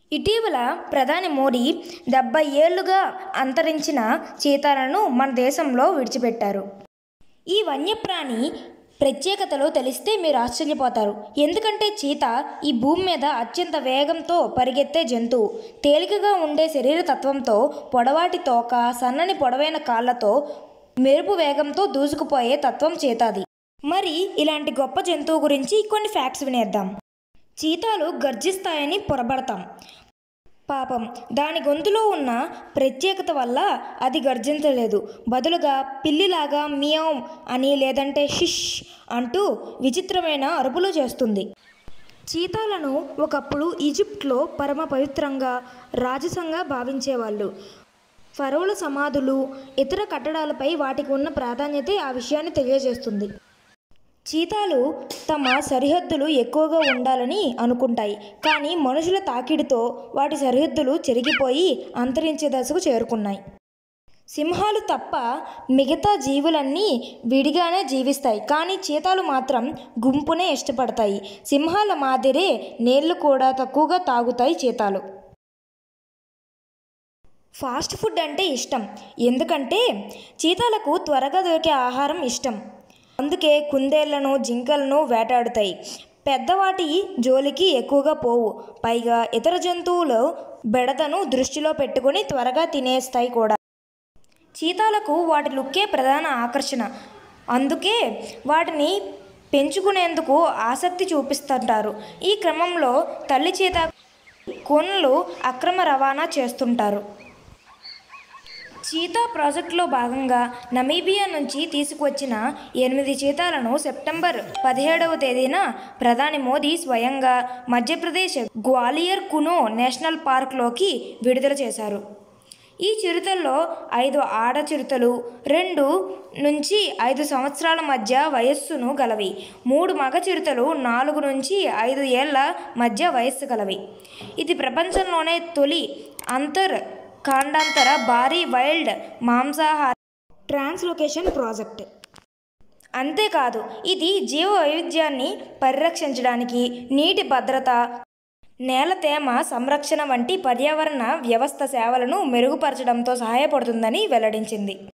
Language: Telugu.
ఇటీవల ప్రధాని మోడీ డెబ్బై ఏళ్లుగా అంతరించిన చీతాలను మన దేశంలో విడిచిపెట్టారు ఈ వన్యప్రాణి ప్రత్యేకతలు తెలిస్తే మీరు ఆశ్చర్యపోతారు ఎందుకంటే చీత ఈ భూమి మీద అత్యంత వేగంతో పరిగెత్తే జంతువు తేలికగా ఉండే శరీర తత్వంతో పొడవాటి తోక సన్నని పొడవైన కాళ్ళతో మెరుపు వేగంతో దూసుకుపోయే తత్వం చీతాది మరి ఇలాంటి గొప్ప జంతువు గురించి కొన్ని ఫ్యాక్ట్స్ వినేద్దాం చీతాలు గర్జిస్తాయని పొరబడతాం పాపం దాని గొంతులో ఉన్న ప్రత్యేకత వల్ల అది గర్జించలేదు బదులుగా పిల్లిలాగా మియావ్ అని లేదంటే షిష్ అంటూ విచిత్రమైన అరుపులు చేస్తుంది చీతాలను ఒకప్పుడు ఈజిప్ట్లో పరమ పవిత్రంగా రాజసంగా భావించేవాళ్ళు ఫరోల సమాధులు ఇతర కట్టడాలపై వాటికి ఉన్న ప్రాధాన్యతే ఆ విషయాన్ని తెలియజేస్తుంది చీతాలు తమ సరిహద్దులు ఎక్కువగా ఉండాలని అనుకుంటాయి కానీ మనుషుల తాకిడితో వాటి సరిహద్దులు చెరిగిపోయి అంతరించే దశకు చేరుకున్నాయి సింహాలు తప్ప మిగతా జీవులన్నీ విడిగానే జీవిస్తాయి కానీ చీతాలు మాత్రం గుంపునే ఇష్టపడతాయి సింహాల మాదిరే నీళ్లు కూడా తక్కువగా తాగుతాయి చీతాలు ఫాస్ట్ ఫుడ్ అంటే ఇష్టం ఎందుకంటే చీతాలకు త్వరగా దొరికే ఆహారం ఇష్టం అందుకే కుందేళ్లను జింకలను వేటాడుతాయి పెద్దవాటి జోలికి ఎక్కువగా పోవు పైగా ఇతర జంతువులు బెడదను దృష్టిలో పెట్టుకొని త్వరగా తినేస్తాయి కూడా చీతాలకు వాటి లుక్కే ప్రధాన ఆకర్షణ అందుకే వాటిని పెంచుకునేందుకు ఆసక్తి చూపిస్తుంటారు ఈ క్రమంలో తల్లి చీత కొన్లు అక్రమ రవాణా చేస్తుంటారు చీతా ప్రాజెక్టులో భాగంగా నమీబియా నుంచి తీసుకువచ్చిన ఎనిమిది చీతాలను సెప్టెంబర్ పదిహేడవ తేదీన ప్రధాని మోదీ స్వయంగా మధ్యప్రదేశ్ గ్వాలియర్ కునో నేషనల్ పార్క్లోకి విడుదల చేశారు ఈ చిరుతల్లో ఐదు ఆడ చిరుతలు రెండు నుంచి ఐదు సంవత్సరాల మధ్య వయస్సును గలవి మూడు మగ చిరుతలు నాలుగు నుంచి ఐదు ఏళ్ల మధ్య వయస్సు గలవి ఇది ప్రపంచంలోనే తొలి అంతర్ ఖండాంతర భారీ వైల్డ్ మాంసాహార ట్రాన్స్లొకేషన్ ప్రాజెక్ట్ అంతేకాదు ఇది జీవ వైవిధ్యాన్ని పరిరక్షించడానికి నీటి భద్రత నేల తేమ సంరక్షణ వంటి పర్యావరణ వ్యవస్థ సేవలను మెరుగుపరచడంతో సహాయపడుతుందని వెల్లడించింది